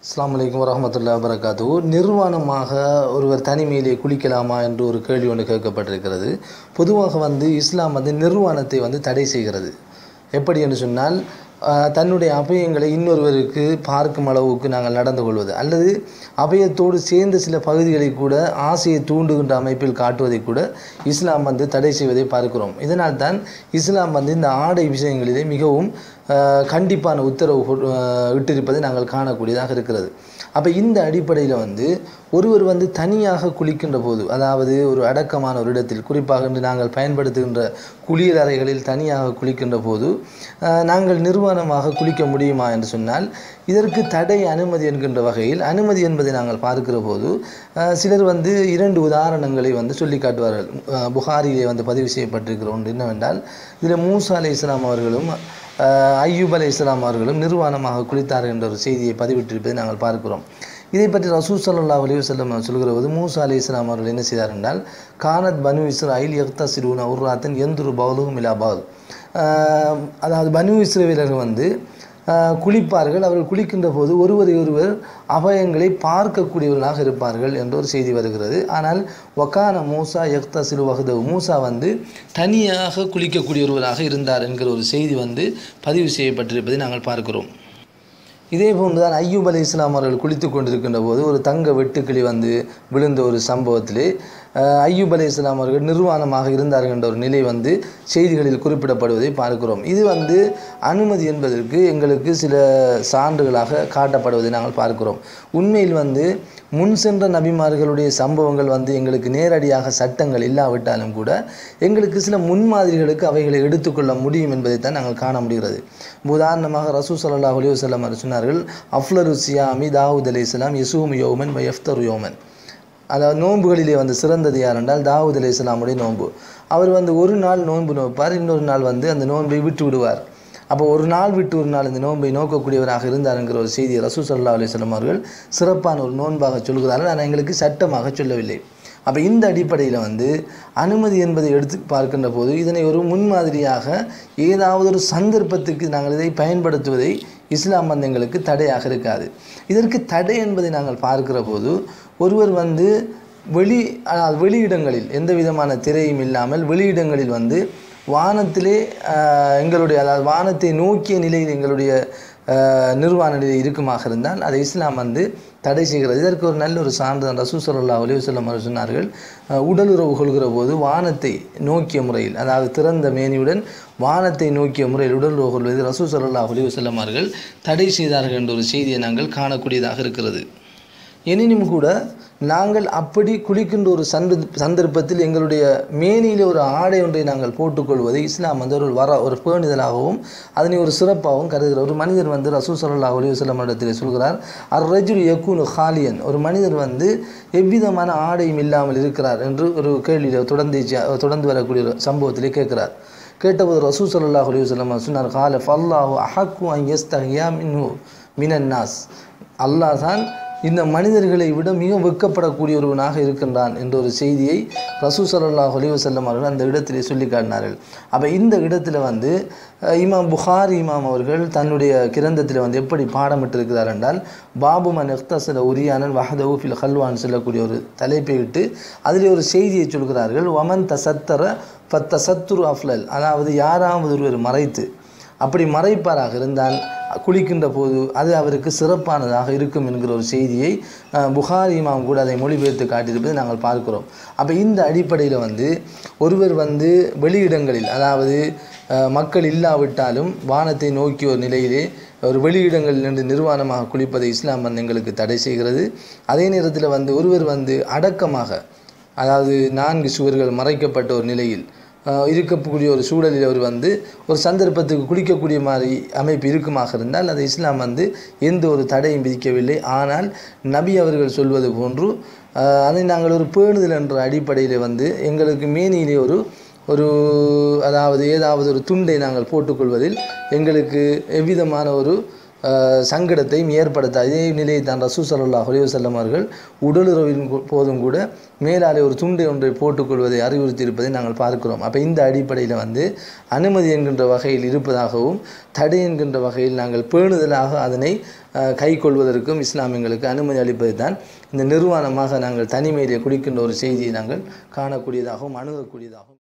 அஸ்ஸலாமு அலைக்கும் வரஹ்மத்துல்லாஹி வபரகாத்து நிர்வாணமாக ஒருவர் தனிமையிலே குளிக்கலாமா என்று ஒரு கேள்வி ஒன்று கேட்கப்பட்டிருக்கிறது பொதுவாக வந்து இஸ்லாம் வந்து நிர்வாணத்தை வந்து தடை செய்கிறது எப்படி என்று சொன்னால் ஆஹ், தன்னுடைய அபயங்களை இன்னொருவருக்கு பார்க்கும் அளவுக்கு நாங்கள் நடந்து கொள்வது அல்லது அபயத்தோடு சேர்ந்த சில பகுதிகளை கூட ஆசையை தூண்டுகின்ற அமைப்பில் காட்டுவதை கூட இஸ்லாம் வந்து தடை செய்வதை பார்க்கிறோம் இதனால் தான் இஸ்லாம் வந்து இந்த ஆடை விஷயங்களிலே மிகவும் ஆஹ், கண்டிப்பான உத்தரவு கொடு- ஆஹ், இட்டிருப்பதை நாங்கள் காணக்கூடியதாக இருக்கிறது அப்போ இந்த அடிப்படையில் வந்து ஒருவர் வந்து தனியாக குளிக்கின்ற போது அதாவது ஒரு அடக்கமான ஒரு இடத்தில் குறிப்பாக இன்று நாங்கள் பயன்படுத்துகின்ற குளியல் அறைகளில் தனியாக குளிக்கின்ற போது ஆஹ், நாங்கள் நிர்வாணமாக குளிக்க முடியுமா என்று சொன்னால் இதற்கு தடை அனுமதி என்கின்ற வகையில் அனுமதி என்பதை நாங்கள் பார்க்கிற போது ஆஹ், சிலர் வந்து இரண்டு உதாரணங்களை வந்து சொல்லி காட்டுவார்கள் ஆஹ், புகாரிலே வந்து பதிவு செய்யப்பட்டிருக்கிற ஒன்று என்னவென்றால் இதில் மூசா அலை இஸ்லாம் அவர்களும் ஆஹ், ஐயூப் அலை இஸ்லாம் அவர்களும் நிர்வாணமாக குளித்தார்கள் என்ற ஒரு செய்தியை பதிவிட்டிருப்பதை நாங்கள் பார்க்கிறோம் இதை பற்றி ரசூல் ஸல்லல்லாஹு அலைஹி வஸல்லம் சொல்கிற போது மூசா அலி இஸ்லாம் அவர்கள் என்ன செய்தார் என்றால் கானத் பனு இஸ்ராயில் யக்தசிரூன உர்ராத்தன் எந்துரு பவுலுகும் இலா பவுல் அதாவது பனு இஸ்ரேலர்கள் வந்து ஆஹ், குளிப்பார்கள் அவர்கள் குளிக்கின்ற போது ஒருவரை ஒருவர் அபயங்களை பார்க்கக்கூடியவர்களாக இருப்பார்கள் என்ற ஒரு செய்தி வருகிறது ஆனால் வக்கான மூசா யக்தசிலு வஹதவ் மூசா வந்து தனியாக குளிக்கக்கூடிய ஒருவராக இருந்தார் என்கிற ஒரு செய்தி வந்து பதிவு செய்யப்பட்டிருப்பதை நாங்கள் பார்க்கிறோம் இதே போன்றுதான் ஐயூப் அலி இஸ்லாம் அவர்கள் குளித்து கொண்டிருக்கின்ற போது ஒரு தங்க வெட்டுக்கிளி வந்து விழுந்த ஒரு சம்பவத்திலே அஹ், ஐயூப் அலி இஸ்லாம் அவர்கள் நிர்வாணமாக இருந்தார்கள் என்ற ஒரு நிலை வந்து செய்திகளில் குறிப்பிடப்படுவதை பார்க்கிறோம் இது வந்து அனுமதி என்பதற்கு எங்களுக்கு சில சான்றுகளாக காட்டப்படுவதை நாங்கள் பார்க்கிறோம் உண்மையில் வந்து முன் சென்ற நபிமார்களுடைய சம்பவங்கள் வந்து எங்களுக்கு நேரடியாக சட்டங்கள் இல்லாவிட்டாலும் கூட எங்களுக்கு சில முன்மாதிரிகளுக்கு அவைகளை எடுத்துக்கொள்ள முடியும் என்பதைத்தான் நாங்கள் காண முடிகிறது உதாரணமாக ரசூ சல்லாஹ் அலி வசல்லம் அவர் சொன்னார்கள் அஃப்லரு சியாமி தாவூத் அலி இஸ்லாம் யசூம் யோமன் வயஃப்தர் யோமன் அதாவது நோன்புகளிலே வந்து சிறந்தது யார் என்றால் தாவூத் அலி இஸ்லாமுடைய நோன்பு அவர் வந்து ஒரு நாள் நோன்பு நோப்பார் இன்னொரு நாள் வந்து அந்த நோன்பை விட்டு விடுவார் அப்போ ஒரு நாள் விட்டு ஒரு நாள் இந்த நோன்பை நோக்கக்கூடியவராக இருந்தார் என்கிற ஒரு செய்தியை ரசூ சல்லா அலிஸ்லாம் அவர்கள் சிறப்பான ஒரு நோன்பாக சொல்கிறார்கள் ஆனால் எங்களுக்கு சட்டமாக சொல்லவில்லை அப்போ இந்த அடிப்படையில் வந்து அனுமதி என்பதை எடுத்து பார்க்கின்ற போது இதனை ஒரு முன்மாதிரியாக ஏதாவது ஒரு சந்தர்ப்பத்துக்கு நாங்கள் இதை பயன்படுத்துவதை இஸ்லாம் வந்து எங்களுக்கு தடையாக இருக்காது இதற்கு தடை என்பதை நாங்கள் பார்க்கிற போது ஒருவர் வந்து வெளி அதாவது வெளியிடங்களில் எந்த விதமான திரையும் இல்லாமல் வெளியிடங்களில் வந்து வானத்திலே ஆஹ், எங்களுடைய அதாவது வானத்தை நோக்கிய நிலையில் எங்களுடைய ஆஹ், நிர்வாண நிலை இருக்குமாக இருந்தால் அதை இஸ்லாம் வந்து தடை செய்கிறது இதற்கு ஒரு நல்ல ஒரு சான்றிதழ் ரசூ சல்லா அலிவசல்லம் அவர்கள் சொன்னார்கள் ஆஹ், உடலுறவு கொள்கிற போது வானத்தை நோக்கிய முறையில் அதாவது திறந்த மேனியுடன் வானத்தை நோக்கிய முறையில் உடலுறவு கொள்வது ரசூ சல்லா அலிவசல்லம் அவர்கள் தடை செய்தார்கள் என்ற ஒரு செய்தியை நாங்கள் காணக்கூடியதாக இருக்கிறது எனினும் கூட நாங்கள் அப்படி குளிக்கின்ற ஒரு சந்த சந்தர்ப்பத்தில் எங்களுடைய மேனியில் ஒரு ஆடை ஒன்றை நாங்கள் போட்டுக்கொள்வதை இஸ்லாம் வந்து ஒரு வர ஒரு பேணுதலாகவும் அதனை ஒரு சிறப்பாகவும் கருதுகிறார் ஒரு மனிதர் வந்து ரசூ சல்லா அலி வல்லம் இடத்தில் சொல்கிறார் அர் ரஜுல் யக்கூனு ஹாலியன் ஒரு மனிதர் வந்து எவ்விதமான ஆடையும் இல்லாமல் இருக்கிறார் என்று ஒரு கேள்வியில் தொடர்ந்து தொடர்ந்து வரக்கூடிய ஒரு சம்பவத்திலே கேட்கிறார் கேட்டபோது ரசூ சல்லாஹ் அலி வல்லம் சொன்னார் கால ஃபல்லாஹு அஹக்கு அன் எஸ்தஹியா மின்ஹு மினன்னாஸ் அல்லாஹ் தான் இந்த மனிதர்களை விட மிக வெட்கப்படக்கூடிய ஒருவனாக இருக்கின்றான் என்ற ஒரு செய்தியை ரசூ சல்லாஹ் அலி வசல்லம் அவர்கள் அந்த இடத்திலே சொல்லி காட்டினார்கள் அப்போ இந்த இடத்துல வந்து அஹ், இமாம் புகாரி இமாம் அவர்கள் தன்னுடைய கிரந்தத்தில் வந்து எப்படி பாடமிட்டிருக்கிறார் என்றால் பாபு மன் எக்தசல உரியானன் வஹதவு ஃபில் ஹல்வான் சொல்லக்கூடிய ஒரு தலைப்பை இட்டு அதிலே ஒரு செய்தியை சொல்கிறார்கள் வமன் தசத்தர பத்த சத்துரு அஃப்லல் அதாவது யாராவது ஒருவர் மறைத்து அப்படி மறைப்பாராக இருந்தால் குளிக்கின்ற போது அது அவருக்கு சிறப்பானதாக இருக்கும் என்கிற ஒரு செய்தியை அஹ், புகாரி இமாம் கூட அதை மொழிபெயர்த்து காட்டியிருப்பதை நாங்கள் பார்க்கிறோம் அப்போ இந்த அடிப்படையில் வந்து ஒருவர் வந்து வெளியிடங்களில் அதாவது அஹ், மக்கள் இல்லாவிட்டாலும் வானத்தை நோக்கிய ஒரு நிலையிலே ஒரு வெளியிடங்களில் நின்று நிர்வாணமாக குளிப்பதை இஸ்லாம் வந்து எங்களுக்கு தடை செய்கிறது அதே நேரத்தில் வந்து ஒருவர் வந்து அடக்கமாக அதாவது நான்கு சுவர்கள் மறைக்கப்பட்ட ஒரு நிலையில் ஆஹ், இருக்கக்கூடிய ஒரு சூழலில் அவர் வந்து ஒரு சந்தர்ப்பத்துக்கு குளிக்கக்கூடிய மாதிரி அமைப்பு இருக்குமாக இருந்தால் அதை இஸ்லாம் வந்து எந்த ஒரு தடையும் விதிக்கவில்லை ஆனால் நபி அவர்கள் சொல்வது போன்று ஆஹ், அதை நாங்கள் ஒரு பேணுதல் என்ற அடிப்படையில் வந்து எங்களுக்கு மேனியிலே ஒரு ஒரு அதாவது ஏதாவது ஒரு துண்டை நாங்கள் போட்டுக்கொள்வதில் எங்களுக்கு எவ்விதமான ஒரு அஹ், சங்கடத்தையும் ஏற்படுத்த அதே நிலையை தான் ரசூ சல்லாஹ் அலைவசல்லம் அவர்கள் உடலுறவின் கு- போதும் கூட மேலாலே ஒரு துண்டை ஒன்றை போட்டுக்கொள்வதை அறிவுறுத்தி இருப்பதை நாங்கள் பார்க்கிறோம் அப்போ இந்த அடிப்படையில் வந்து அனுமதி என்கின்ற வகையில் இருப்பதாகவும் தடை என்கின்ற வகையில் நாங்கள் பேணுதலாக அதனை அஹ், கைக்கொள்வதற்கும் இஸ்லாமியங்களுக்கு அனுமதி அளிப்பது தான் இந்த நிர்வாணமாக நாங்கள் தனிமையிலே குடிக்கின்ற ஒரு செய்தியை நாங்கள் காணக்கூடியதாகவும் அணுகக்கூடியதாகவும்